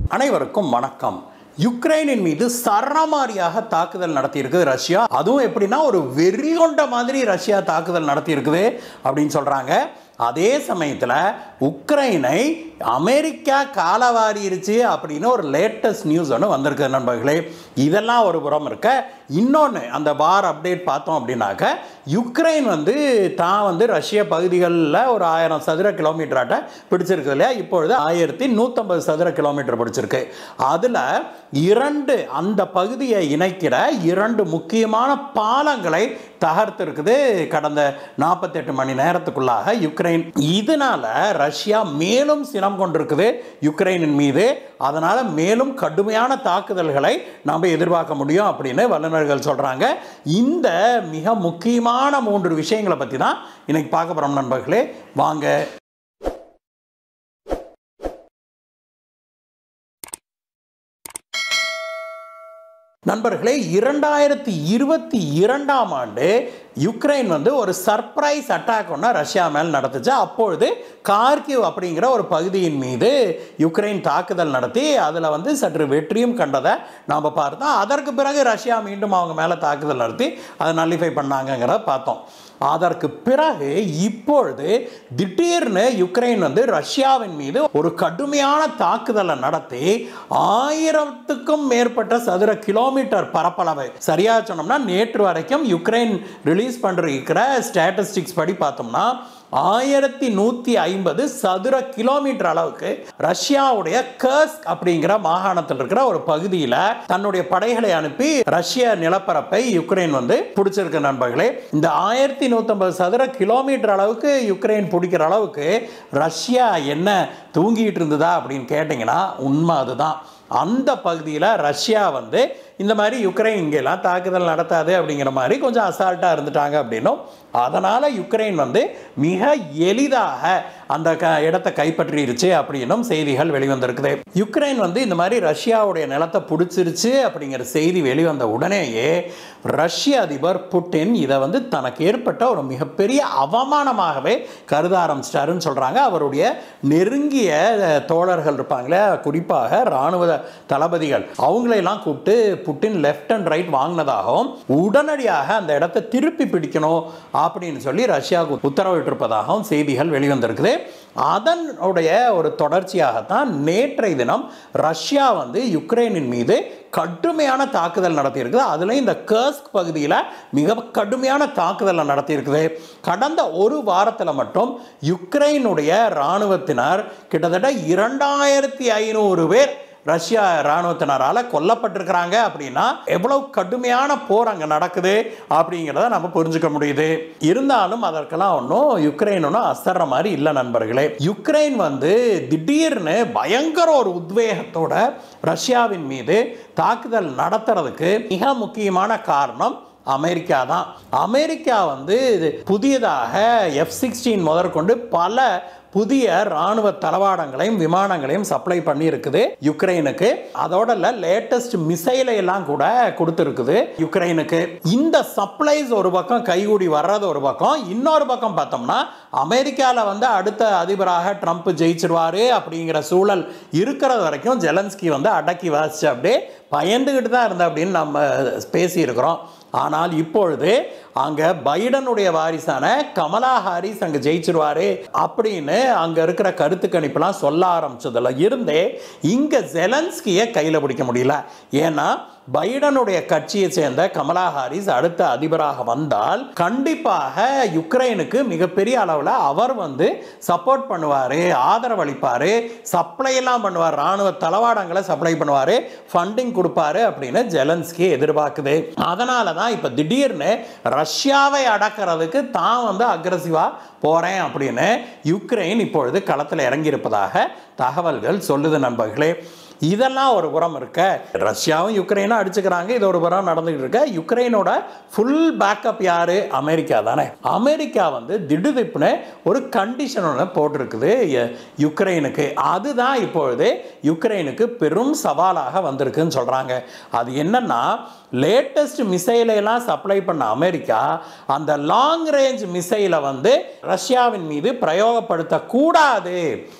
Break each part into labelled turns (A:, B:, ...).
A: அனைவருக்கும் வணக்கம் யுக்ரைனின் மீது சரமாரியாக தாக்குதல் நடத்தியிருக்கு ரஷ்யா அதுவும் எப்படின்னா ஒரு வெறி கொண்ட மாதிரி ரஷ்யா தாக்குதல் நடத்தியிருக்குது அப்படின்னு சொல்றாங்க அதே சமயத்தில் உக்ரைனை அமெரிக்கா காலவாரிருச்சு அப்படின்னு ஒரு லேட்டஸ்ட் நியூஸ் ஒன்று வந்திருக்கு நண்பர்களே இதெல்லாம் ஒரு புறம் இருக்க இன்னொன்று அந்த வார் அப்டேட் பார்த்தோம் அப்படின்னாக்க யுக்ரைன் வந்து தான் வந்து ரஷ்ய பகுதிகளில் ஒரு ஆயிரம் சதுர கிலோமீட்டராட்ட பிடிச்சிருக்கு இல்லையா இப்பொழுது ஆயிரத்தி நூற்றம்பது சதுர கிலோமீட்டர் பிடிச்சிருக்கு அதில் இரண்டு அந்த பகுதியை இணைக்கிற இரண்டு முக்கியமான பாலங்களை தகர்த்திருக்குது கடந்த நாற்பத்தெட்டு மணி நேரத்துக்குள்ளாக யுக்ரைன் இதனால ரஷ்யா மேலும் சினம் கொண்டிருக்குது யுக்ரைனின் மீது அதனால மேலும் கடுமையான தாக்குதல்களை நாம் எதிர்பார்க்க முடியும் அப்படின்னு வல்லுநர்கள் சொல்றாங்க இந்த மிக முக்கியமான மூன்று விஷயங்களை பற்றி தான் இன்னைக்கு பார்க்க போறோம் நண்பர்களே வாங்க நண்பர்களே இரண்டாயிரத்தி இருபத்தி இரண்டாம் ஆண்டு யுக்ரைன் வந்து ஒரு சர்ப்ரைஸ் அட்டாக் ஒன்று ரஷ்யா மேல் நடத்துச்சு அப்பொழுது கார்கிவ் அப்படிங்கிற ஒரு பகுதியின் மீது யுக்ரைன் தாக்குதல் நடத்தி அதில் வந்து சற்று வெற்றியும் கண்டதை நாம் பார்த்தோம் அதற்கு பிறகு ரஷ்யா மீண்டும் அவங்க மேலே தாக்குதல் நடத்தி அதை நல்லிஃபை பண்ணாங்கங்கிறத பார்த்தோம் அதற்கு பிறகு இப்பொழுது திடீர்னு யுக்ரைன் வந்து ரஷ்யாவின் மீது ஒரு கடுமையான தாக்குதலை நடத்தி ஆயிரத்துக்கும் மேற்பட்ட சதுர கிலோமீட்டர் பரப்பளவு சரியா சொன்னோம்னா நேற்று வரைக்கும் யுக்ரைன் ரிலீஸ் பண்ணிருக்கிற ஸ்டாட்டிஸ்டிக்ஸ் படி பார்த்தோம்னா ஆயிரத்தி நூற்றி ஐம்பது சதுர கிலோமீட்டர் அளவுக்கு ரஷ்யாவுடைய கர்ஸ்க் அப்படிங்கிற மாகாணத்தில் இருக்கிற ஒரு பகுதியில் தன்னுடைய படைகளை அனுப்பி ரஷ்ய நிலப்பரப்பை யுக்ரைன் வந்து பிடிச்சிருக்கு நண்பர்களே இந்த ஆயிரத்தி நூற்றம்பது சதுர கிலோமீட்டர் அளவுக்கு யுக்ரைன் பிடிக்கிற அளவுக்கு ரஷ்யா என்ன தூங்கிட்டு இருந்ததா அப்படின்னு கேட்டிங்கன்னா உண்மை அதுதான் அந்த பகுதியில் ரஷ்யா வந்து இந்த மாதிரி யுக்ரைன் இங்கெல்லாம் தாக்குதல் நடத்தாது அப்படிங்கிற மாதிரி கொஞ்சம் அசால்ட்டாக இருந்துட்டாங்க அப்படின்னும் அதனால் யுக்ரைன் வந்து மிக எளிதாக அந்த க இடத்தை கைப்பற்றிருச்சு அப்படின்னும் செய்திகள் வெளிவந்திருக்குது யுக்ரைன் வந்து இந்த மாதிரி ரஷ்யாவுடைய நிலத்தை பிடிச்சிருச்சு அப்படிங்கிற செய்தி வெளிவந்த உடனேயே ரஷ்ய அதிபர் புட்டின் இதை வந்து தனக்கு ஏற்பட்ட ஒரு மிகப்பெரிய அவமானமாகவே கருத ஆரம்பிச்சிட்டாருன்னு சொல்கிறாங்க அவருடைய நெருங்கிய தோழர்கள் இருப்பாங்களே குறிப்பாக இராணுவ தளபதிகள் அவங்களையெல்லாம் கூப்பிட்டு புட்டின் லெஃப்ட் அண்ட் ரைட் வாங்கினதாகவும் உடனடியாக அந்த இடத்தை திருப்பி பிடிக்கணும் அப்படின்னு சொல்லி ரஷ்யாவுக்கு உத்தரவிட்டிருப்பதாகவும் செய்திகள் வெளிவந்திருக்குது அதனுடைய ஒரு தொடர்ச்சியாகத்தான் நேற்றைய தினம் ரஷ்யா வந்து யுக்ரைனின் மீது கடுமையான தாக்குதல் நடத்தியிருக்குது அதில் இந்த கர்ஸ்க் பகுதியில் மிக கடுமையான தாக்குதலை நடத்தியிருக்குது கடந்த ஒரு வாரத்தில் மட்டும் யுக்ரைனுடைய இராணுவத்தினர் கிட்டத்தட்ட இரண்டாயிரத்தி ஐநூறு பேர் ரஷ்யா இராணுவத்தினரால் கொல்லப்பட்டிருக்கிறாங்க அப்படின்னா எவ்வளவு கடுமையான போர் அங்கே நடக்குது அப்படிங்கிறத நம்ம புரிஞ்சுக்க முடியுது இருந்தாலும் அதற்கெல்லாம் ஒன்றும் யுக்ரைன் ஒன்றும் அசர்ற மாதிரி இல்லை நண்பர்களே யுக்ரைன் வந்து திடீர்னு பயங்கர ஒரு உத்வேகத்தோட ரஷ்யாவின் மீது தாக்குதல் நடத்துறதுக்கு மிக முக்கியமான காரணம் அமெரிக்கா தான் அமெரிக்கா வந்து புதியதாக எஃப் சிக்ஸ்டீன் முதற்கொண்டு பல புதிய ராணுவ தளவாடங்களையும் விமானங்களையும் சப்ளை பண்ணி இருக்குது யுக்ரைனுக்கு அதோட லேட்டஸ்ட் மிசைலை எல்லாம் கூட கொடுத்துருக்குது யுக்ரைனுக்கு இந்த சப்ளைஸ் ஒரு பக்கம் கைகூடி வர்றது ஒரு பக்கம் இன்னொரு பக்கம் பார்த்தோம்னா அமெரிக்காவில் வந்து அடுத்த அதிபராக ட்ரம்ப் ஜெயிச்சிருவாரு அப்படிங்கிற சூழல் இருக்கிறது வரைக்கும் ஜெலன்ஸ்கி வந்து அடக்கி வாசிச்சு அப்படியே பயந்துக்கிட்டு தான் இருந்த அப்படின்னு நம்ம பேசியிருக்கிறோம் ஆனால் இப்பொழுது அங்கே பைடனுடைய வாரிசான கமலா ஹாரிஸ் அங்கே ஜெயிச்சிருவாரு அப்படின்னு அங்கே இருக்கிற கருத்து கணிப்புலாம் சொல்ல ஆரம்பிச்சதுல இருந்தே இங்கே ஜெலன்ஸ்கியை கையில் பிடிக்க முடியல ஏன்னா பைடனுடைய கட்சியை சேர்ந்த கமலா ஹாரிஸ் அடுத்த அதிபராக வந்தால் கண்டிப்பாக யுக்ரைனுக்கு மிகப்பெரிய அளவில் அவர் வந்து சப்போர்ட் பண்ணுவார் ஆதரவு அளிப்பார் சப்ளை எல்லாம் பண்ணுவார் ராணுவ தளவாடங்களை சப்ளை பண்ணுவார் ஃபண்டிங் கொடுப்பாரு அப்படின்னு ஜெலன்ஸ்கி எதிர்பார்க்குது அதனால தான் இப்போ திடீர்னு ரஷ்யாவை அடக்கிறதுக்கு தான் வந்து அக்ரஸிவாக போகிறேன் அப்படின்னு யுக்ரைன் இப்பொழுது களத்தில் இறங்கியிருப்பதாக தகவல்கள் சொல்லுது நண்பர்களே இதெல்லாம் ஒரு புறம் இருக்க ரஷ்யாவும் யுக்ரைனும் அடிச்சுக்கிறாங்க இது ஒரு புறம் நடந்துகிட்டு இருக்க யுக்ரைனோட ஃபுல் பேக்கப் யாரு அமெரிக்கா தானே அமெரிக்கா வந்து திடுதிப்புன்னு ஒரு கண்டிஷன் ஒன்று போட்டிருக்குது ய- யுக்ரைனுக்கு அதுதான் இப்பொழுது யுக்ரைனுக்கு பெரும் சவாலாக வந்திருக்குன்னு சொல்கிறாங்க அது என்னன்னா லேட்டஸ்ட் மிசைலையெல்லாம் சப்ளை பண்ண அமெரிக்கா அந்த லாங் ரேஞ்ச் மிசைலை வந்து ரஷ்யாவின் மீது பிரயோகப்படுத்தக்கூடாது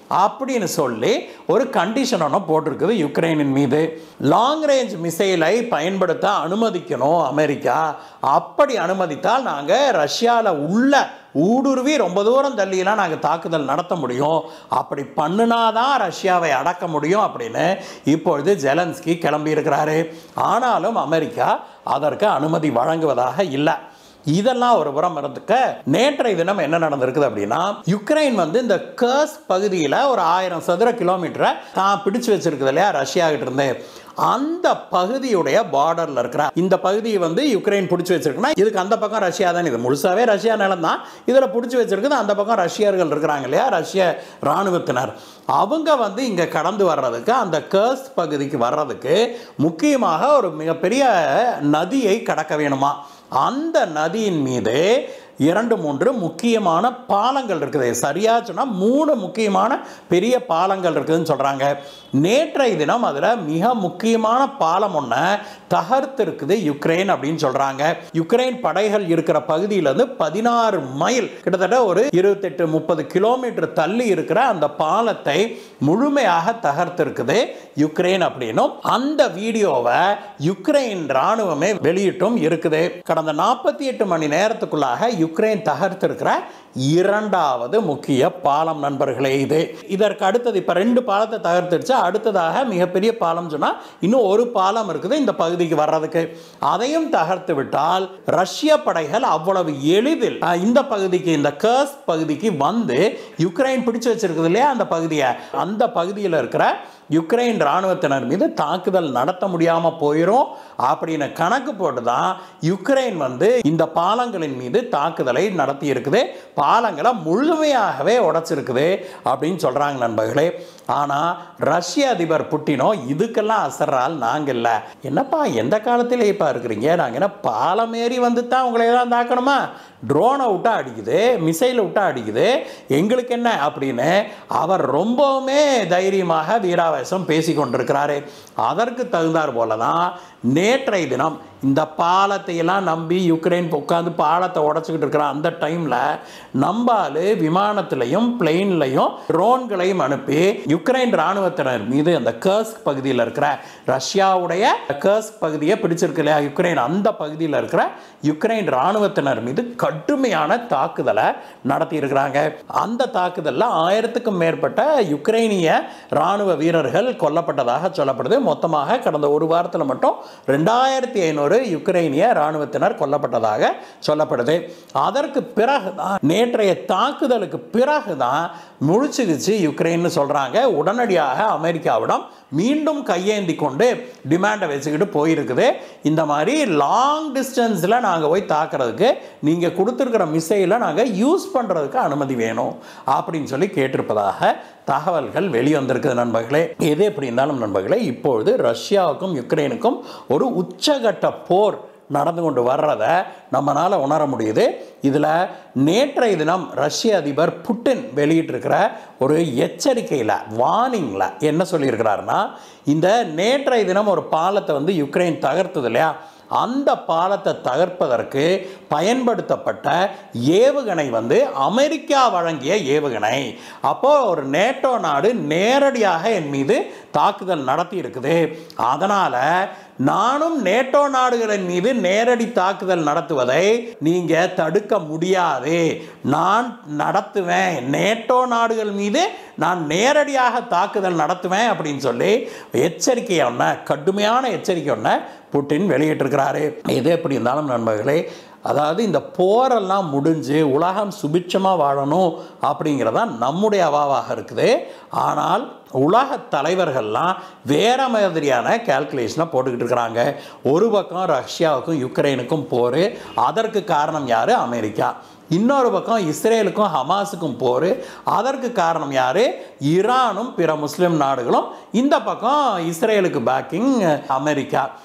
A: அப்படின்னு சொல்லி ஒரு கண்டிஷன் ஒன்று போட்டிருக்குது யுக்ரைனின் மீது லாங் ரேஞ்ச் மிசைலை பயன்படுத்த அனுமதிக்கணும் அமெரிக்கா அப்படி அனுமதித்தால் நாங்கள் ரஷ்யாவில் உள்ள ஊடுருவி ரொம்ப தூரம் தள்ளியெல்லாம் நாங்கள் தாக்குதல் நடத்த முடியும் அப்படி பண்ணுனாதான் ரஷ்யாவை அடக்க முடியும் அப்படின்னு இப்பொழுது ஜெலன்ஸ்கி கிளம்பி இருக்கிறாரு ஆனாலும் அமெரிக்கா அதற்கு அனுமதி வழங்குவதாக இல்லை இதெல்லாம் ஒரு புறம் இருந்துக்க நேற்றைய தினம் என்ன நடந்திருக்குது அப்படின்னா யுக்ரைன் வந்து இந்த கர்ஸ் பகுதியில் ஒரு ஆயிரம் சதுர கிலோமீட்டரை தான் பிடிச்சு வச்சிருக்குது இல்லையா ரஷ்யா கிட்ட இருந்து அந்த பகுதியுடைய பார்டரில் இருக்கிற இந்த பகுதியை வந்து யுக்ரைன் பிடிச்சி வச்சிருக்குன்னா இதுக்கு அந்த பக்கம் ரஷ்யா தான் இது முழுசாவே ரஷ்யா நிலம் தான் இதில் பிடிச்சி வச்சிருக்குது அந்த பக்கம் ரஷ்யர்கள் இருக்கிறாங்க இல்லையா ரஷ்ய இராணுவத்தினர் அவங்க வந்து இங்கே கடந்து வர்றதுக்கு அந்த கர்ஸ் பகுதிக்கு வர்றதுக்கு முக்கியமாக ஒரு மிகப்பெரிய நதியை கடக்க வேணுமா அந்த நதியின் மீது இரண்டு மூன்று முக்கியமான பாலங்கள் இருக்குது சரியா சொன்னால் மூணு முக்கியமான பெரிய பாலங்கள் இருக்குதுன்னு சொல்கிறாங்க நேற்றைய தினம் அதில் மிக முக்கியமான பாலம் ஒன்று தகர்த்து இருக்குது யுக்ரைன் அப்படின்னு சொல்கிறாங்க யுக்ரைன் படைகள் இருக்கிற பகுதியிலேருந்து பதினாறு மைல் கிட்டத்தட்ட ஒரு இருபத்தெட்டு முப்பது கிலோமீட்டர் தள்ளி இருக்கிற அந்த பாலத்தை முழுமையாக தகர்த்து இருக்குது யுக்ரைன் அப்படின்னும் அந்த வீடியோவை யுக்ரைன் ராணுவமே வெளியிட்டும் இருக்குது கடந்த நாற்பத்தி எட்டு மணி நேரத்துக்குள்ளாக யுக்ரைன் தகர்த்திருக்கிற இரண்டாவது முக்கிய பாலம் நண்பர்களே இது இதற்கு அடுத்தது இப்போ ரெண்டு பாலத்தை தகர்த்துடுச்சு அடுத்ததாக மிகப்பெரிய பாலம் சொன்னால் இன்னும் ஒரு பாலம் இருக்குது இந்த பகுதிக்கு வர்றதுக்கு அதையும் தகர்த்து விட்டால் ரஷ்ய படைகள் அவ்வளவு எளிதில் அஹ், இந்த பகுதிக்கு இந்த கர்ஸ் பகுதிக்கு வந்து யுக்ரைன் பிடிச்சு வச்சிருக்குது இல்லையா அந்த பகுதியை அந்த பகுதியில் இருக்கிற யுக்ரைன் இராணுவத்தினர் மீது தாக்குதல் நடத்த முடியாமல் போயிடும் அப்படின்னு கணக்கு போட்டு தான் யுக்ரைன் வந்து இந்த பாலங்களின் மீது தாக்குதலை நடத்தி இருக்குது பாலங்களை முழுமையாகவே உடைச்சிருக்குது அப்படின்னு சொல்கிறாங்க நண்பர்களே ஆனால் ரஷ்ய அதிபர் புட்டினோ இதுக்கெல்லாம் அசர்றால் நாங்கள் இல்லை என்னப்பா எந்த காலத்தில் இப்போ இருக்கிறீங்க நாங்கள் என்ன பாலம் ஏறி வந்து தான் உங்களை எல்லாம் தாக்கணுமா ட்ரோனை விட்டா அடிக்குது மிசைலை விட்டா அடிக்குது எங்களுக்கு என்ன அப்படின்னு அவர் ரொம்பவுமே தைரியமாக வீராவேசம் பேசி கொண்டிருக்கிறாரு அதற்கு தகுந்தார் போல தான் நேற்றைய தினம் இந்த பாலத்தை எல்லாம் நம்பி யுக்ரைன் உட்காந்து பாலத்தை உடச்சிக்கிட்டு இருக்கிற அந்த டைமில் நம்பால் விமானத்திலையும் பிளெயின்லையும் ட்ரோன்களையும் அனுப்பி யுக்ரைன் இராணுவத்தினர் மீது அந்த கர்ஸ்க் பகுதியில் இருக்கிற ரஷ்யாவுடைய கர்ஸ்க் பகுதியை பிடிச்சிருக்கு இல்லையா யுக்ரைன் அந்த பகுதியில் இருக்கிற யுக்ரைன் இராணுவத்தினர் மீது கடுமையான தாக்குதலை நடத்தி இருக்கிறாங்க அந்த தாக்குதலில் ஆயிரத்துக்கும் மேற்பட்ட யுக்ரைனிய இராணுவ வீரர்கள் கொல்லப்பட்டதாக சொல்லப்படுது மொத்தமாக கடந்த ஒரு வாரத்தில் மட்டும் ரெண்டாயிரத்தி ஐநூறு யுக்ரைனிய இராணுவத்தினர் கொல்லப்பட்டதாக சொல்லப்படுது அதற்கு பிறகுதான் நேற்றைய தாக்குதலுக்கு பிறகுதான் முழிச்சுக்கிச்சு யுக்ரைன்னு சொல்றாங்க உடனடியாக அமெரிக்காவிடம் மீண்டும் கையேந்தி கொண்டு டிமாண்டை வச்சுக்கிட்டு போயிருக்குது இந்த மாதிரி லாங் டிஸ்டன்ஸில் நாங்கள் போய் தாக்குறதுக்கு நீங்கள் கொடுத்துருக்கிற மிசைலை நாங்கள் யூஸ் பண்ணுறதுக்கு அனுமதி வேணும் அப்படின்னு சொல்லி கேட்டிருப்பதாக தகவல்கள் வெளிவந்திருக்குது நண்பர்களே எது எப்படி இருந்தாலும் நண்பர்களே இப்பொழுது ரஷ்யாவுக்கும் யுக்ரைனுக்கும் ஒரு உச்சகட்ட போர் நடந்து கொண்டு வர்றத நம்மளால் உணர முடியுது இதில் நேற்றைய தினம் ரஷ்ய அதிபர் புட்டின் வெளியிட்டிருக்கிற ஒரு எச்சரிக்கையில் வார்னிங்கில் என்ன சொல்லியிருக்கிறாருன்னா இந்த நேற்றைய தினம் ஒரு பாலத்தை வந்து யுக்ரைன் தகர்த்தது இல்லையா அந்த பாலத்தை தகர்ப்பதற்கு பயன்படுத்தப்பட்ட ஏவுகணை வந்து அமெரிக்கா வழங்கிய ஏவுகணை அப்போ ஒரு நேட்டோ நாடு நேரடியாக என் மீது தாக்குதல் நடத்தி இருக்குது அதனால நானும் நேட்டோ நாடுகளின் மீது நேரடி தாக்குதல் நடத்துவதை நீங்க தடுக்க முடியாது நான் நடத்துவேன் நேட்டோ நாடுகள் மீது நான் நேரடியாக தாக்குதல் நடத்துவேன் அப்படின்னு சொல்லி எச்சரிக்கை ஒன்று கடுமையான எச்சரிக்கை ஒன்று புட்டின் வெளியிட்டிருக்கிறாரு எது எப்படி இருந்தாலும் நண்பர்களே அதாவது இந்த போரெல்லாம் முடிஞ்சு உலகம் சுபிட்சமாக வாழணும் அப்படிங்கிறதான் நம்முடைய அவாவாக இருக்குது ஆனால் உலக தலைவர்கள்லாம் வேற மாதிரியான கேல்குலேஷனை போட்டுக்கிட்டு இருக்கிறாங்க ஒரு பக்கம் ரஷ்யாவுக்கும் யுக்ரைனுக்கும் போர் அதற்கு காரணம் யார் அமெரிக்கா இன்னொரு பக்கம் இஸ்ரேலுக்கும் ஹமாஸுக்கும் போர் அதற்கு காரணம் யார் ஈரானும் பிற முஸ்லிம் நாடுகளும் இந்த பக்கம் இஸ்ரேலுக்கு பேக்கிங் அமெரிக்கா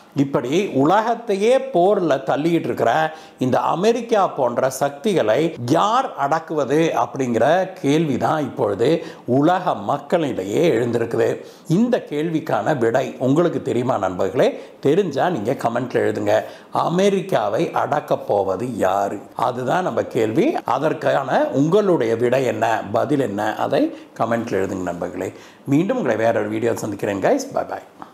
A: இப்படி உலகத்தையே போரில் தள்ளிட்டு இருக்கிற இந்த அமெரிக்கா போன்ற சக்திகளை யார் அடக்குவது அப்படிங்கிற கேள்வி தான் இப்பொழுது உலக மக்களிடையே எழுந்திருக்குது இந்த கேள்விக்கான விடை உங்களுக்கு தெரியுமா நண்பர்களே தெரிஞ்சால் நீங்கள் கமெண்ட்ல எழுதுங்க அமெரிக்காவை அடக்கப் போவது யார் அதுதான் நம்ம கேள்வி அதற்கான உங்களுடைய விடை என்ன பதில் என்ன அதை கமெண்ட்ல எழுதுங்க நண்பர்களே மீண்டும் உங்களை வேற ஒரு வீடியோ சந்திக்கிறேன் கைஸ் பை பாய்